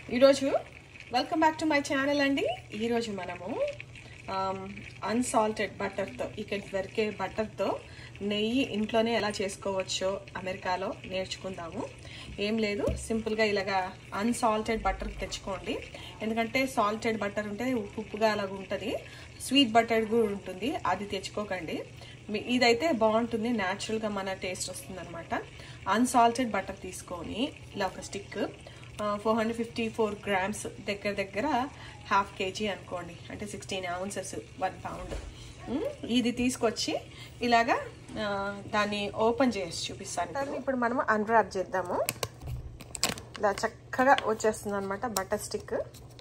ఈరోజు welcome back to my channel అండి ఈరోజు మనము అన్సాల్టెడ్ బటర్తో ఇక్కడ దొరికే బటర్తో నెయ్యి ఇంట్లోనే ఎలా చేసుకోవచ్చో అమెరికాలో నేర్చుకుందాము ఏం లేదు సింపుల్గా ఇలాగా అన్సాల్టెడ్ బటర్ తెచ్చుకోండి ఎందుకంటే సాల్టెడ్ బటర్ ఉంటే ఉప్పు ఉప్పుగా అలాగ ఉంటుంది స్వీట్ బటర్ కూడా ఉంటుంది అది తెచ్చుకోకండి మీ- ఇదైతే బాగుంటుంది న్యాచురల్గా మన టేస్ట్ వస్తుంది అనమాట అన్సాల్టెడ్ బటర్ తీసుకొని ఇలా ఒక stick four hundred fifty four grams దగ్గర దగ్గర హాఫ్ కేజీ అనుకోండి అంటే సిక్స్టీన్ అవున్సెస్ వన్ పౌండ్ ఇది తీసుకొచ్చి ఇలాగా ఆ, దాన్ని ఓపెన్ చేసి చూపిస్తాను ఇప్పుడు మనం అన్రాప్ చేద్దాము ఇలా చక్కగా వచ్చేస్తుంది అనమాట బటర్ స్టిక్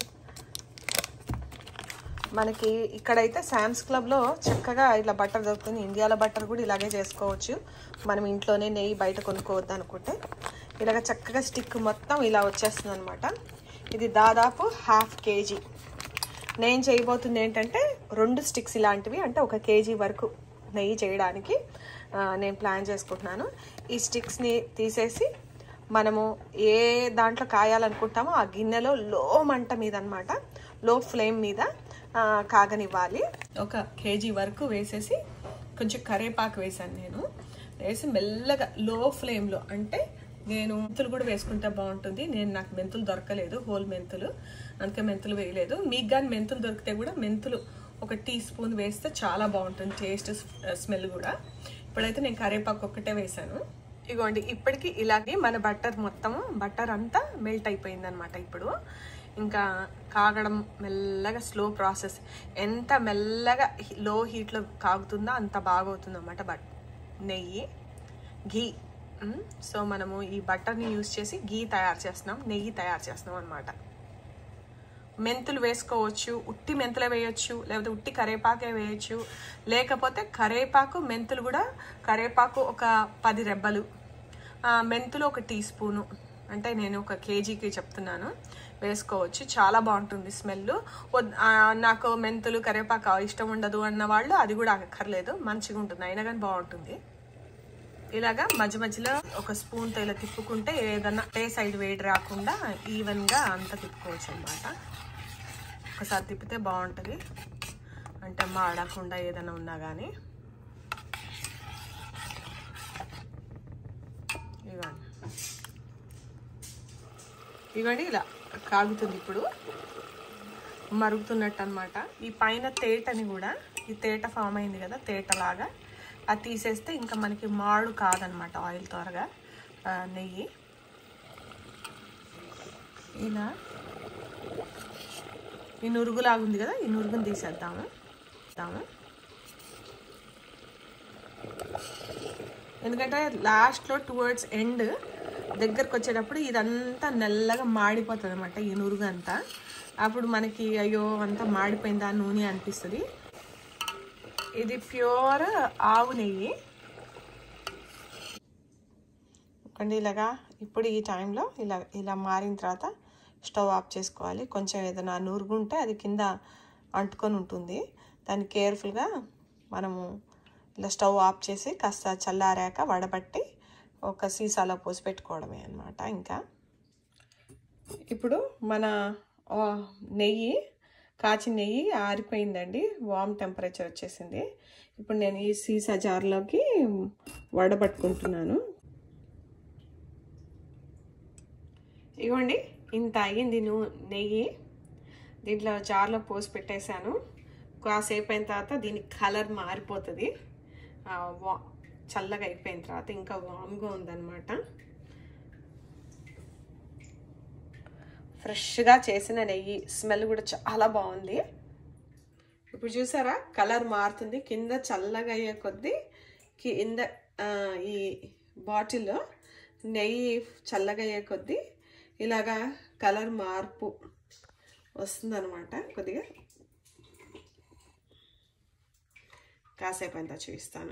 మనకి ఇక్కడైతే శామ్స్ క్లబ్లో చక్కగా ఇట్లా బట్టర్ దొరుకుతుంది ఇండియాలో బట్టర్ కూడా ఇలాగే చేసుకోవచ్చు మనం ఇంట్లోనే నెయ్యి బయట కొనుక్కోవద్దు అనుకుంటే ఇలాగ చక్కగా స్టిక్ మొత్తం ఇలా వచ్చేస్తుంది అనమాట ఇది దాదాపు హాఫ్ కేజీ నేను చేయబోతుంది ఏంటంటే రెండు స్టిక్స్ ఇలాంటివి అంటే ఒక కేజీ వరకు నెయ్యి చేయడానికి ఆ, నేను ప్లాన్ చేసుకుంటున్నాను ఈ స్టిక్స్ని తీసేసి మనము ఏ దాంట్లో కాయాలనుకుంటామో ఆ గిన్నెలో లో మంట మీద అనమాట లో ఫ్లేమ్ మీద ఆ, కాగనివ్వాలి ఒక కేజీ వరకు వేసేసి కొంచెం కరేపాకు వేసాను నేను వేసి మెల్లగా లో ఫ్లేమ్లో అంటే నేను మెంతులు కూడా వేసుకుంటే బాగుంటుంది నేను నాకు మెంతులు దొరకలేదు హోల్ మెంతులు అందుకే మెంతులు వేయలేదు మీకు కానీ మెంతులు దొరికితే కూడా మెంతులు ఒక టీ స్పూన్ వేస్తే చాలా బాగుంటుంది టేస్ట్ స్మెల్ కూడా ఇప్పుడైతే నేను కరేపాకు ఒక్కటే వేసాను ఇగోండి ఇప్పటికి ఇలాగే మన బట్టర్ మొత్తం బట్టర్ అంతా మెల్ట్ అయిపోయింది అనమాట ఇప్పుడు ఇంకా కాగడం మెల్లగా స్లో ప్రాసెస్ ఎంత మెల్లగా లో హీట్లో కాగుతుందో అంత బాగా అవుతుంది అనమాట బట్ నెయ్యి ఘీ మ్, సో మనము ఈ బటర్ని యూస్ చేసి ఘీ తయారు చేస్తున్నాం నెయ్యి తయారు చేస్తున్నాం అనమాట మెంతులు వేసుకోవచ్చు ఉట్టి మెంతులే వేయొచ్చు లేకపోతే ఉట్టి కరేపాకే వేయొచ్చు లేకపోతే కరేపాకు మెంతులు కూడా కరేపాకు ఒక పది రెబ్బలు ఆ, మెంతులు ఒక టీ స్పూను అంటే నేను ఒక కేజీకి చెప్తున్నాను వేసుకోవచ్చు చాలా బాగుంటుంది స్మెల్ నాకు మెంతులు కరేపాకు ఇష్టం ఉండదు అన్న వాళ్ళు అది కూడా అక్కర్లేదు మంచిగా ఉంటుంది అయినా కానీ బాగుంటుంది ఇలాగా మధ్య మధ్యలో ఒక స్పూన్తో ఇలా తిప్పుకుంటే ఏదన్నా ఏ సైడ్ వేడి రాకుండా ఈవెన్గా అంతా తిప్పుకోవచ్చు అనమాట ఒకసారి తిప్పితే బాగుంటుంది అంటే మాడకుండా ఏదైనా ఉన్నా కానీ ఇవ్వండి ఇవ్వండి ఇలా కాగుతుంది ఇప్పుడు మరుగుతున్నట్టు అనమాట ఈ పైన తేటని కూడా ఈ తేట ఫామ్ అయింది కదా తేటలాగా అది తీసేస్తే ఇంకా మనకి మాడు కాదనమాట ఆయిల్ త్వరగా ఆ, నెయ్యి ఇలా ఈ నురుగులాగా ఉంది కదా ఈ నురుగుని తీసేద్దాము తీద్దాము ఎందుకంటే లాస్ట్లో టువర్డ్స్ ఎండ్ దగ్గరకు వచ్చేటప్పుడు ఇదంతా నెల్లగా మాడిపోతుంది అనమాట ఈ నురుగు అంతా అప్పుడు మనకి అయ్యో అంతా మాడిపోయిందా నూనె అనిపిస్తుంది ఇది ప్యూర్ ఆవు నెయ్యి ఒకటి ఇలాగా ఇప్పుడు ఈ టైంలో ఇలా ఇలా మారిన తర్వాత స్టవ్ ఆఫ్ చేసుకోవాలి కొంచెం ఏదైనా నురుగుంటే అది కింద అంటుకొని ఉంటుంది దాన్ని కేర్ఫుల్గా మనము ఇలా స్టవ్ ఆఫ్ చేసి కాస్త చల్లారాక వడబట్టి ఒక సీసాలో పోసి పెట్టుకోవడమే అనమాట ఇంకా ఇప్పుడు మన ఆ, నెయ్యి కాచిన నెయ్యి ఆరిపోయిందండి వామ్ టెంపరేచర్ వచ్చేసింది ఇప్పుడు నేను ఈ సీసా జార్లోకి వడబట్టుకుంటున్నాను ఇవ్వండి ఇంత అయ్యింది నూ నెయ్యి దీంట్లో జార్లో పోసి పెట్టేశాను కాసేపు అయిన తర్వాత దీని కలర్ మారిపోతుంది ఆ, వా చల్లగా అయిపోయిన తర్వాత ఇంకా వామ్గా ఉందన్నమాట ఫ్రెష్గా చేసిన నెయ్యి స్మెల్ కూడా చాలా బాగుంది ఇప్పుడు చూసారా కలర్ మారుతుంది కింద చల్లగా అయ్యే కొద్దీ కింద ఆ, ఈ బాటిల్లో నెయ్యి చల్లగా అయ్యే కొద్దీ ఇలాగా కలర్ మార్పు వస్తుందన్నమాట కొద్దిగా కాసేపు అంతా చూపిస్తాను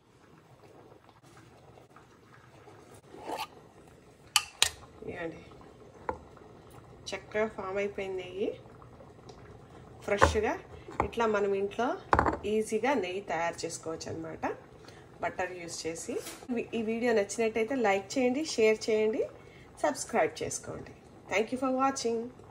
ఇవ్వండి చక్కగా ఫామ్ అయిపోయింది నెయ్యి ఫ్రెష్గా ఇట్లా మనం ఇంట్లో ఈజీగా నెయ్యి తయారు చేసుకోవచ్చు అనమాట బటర్ యూస్ చేసి ఈ వీడియో నచ్చినట్టయితే లైక్ చేయండి షేర్ చేయండి సబ్స్క్రైబ్ చేసుకోండి థ్యాంక్ యూ ఫర్ వాచింగ్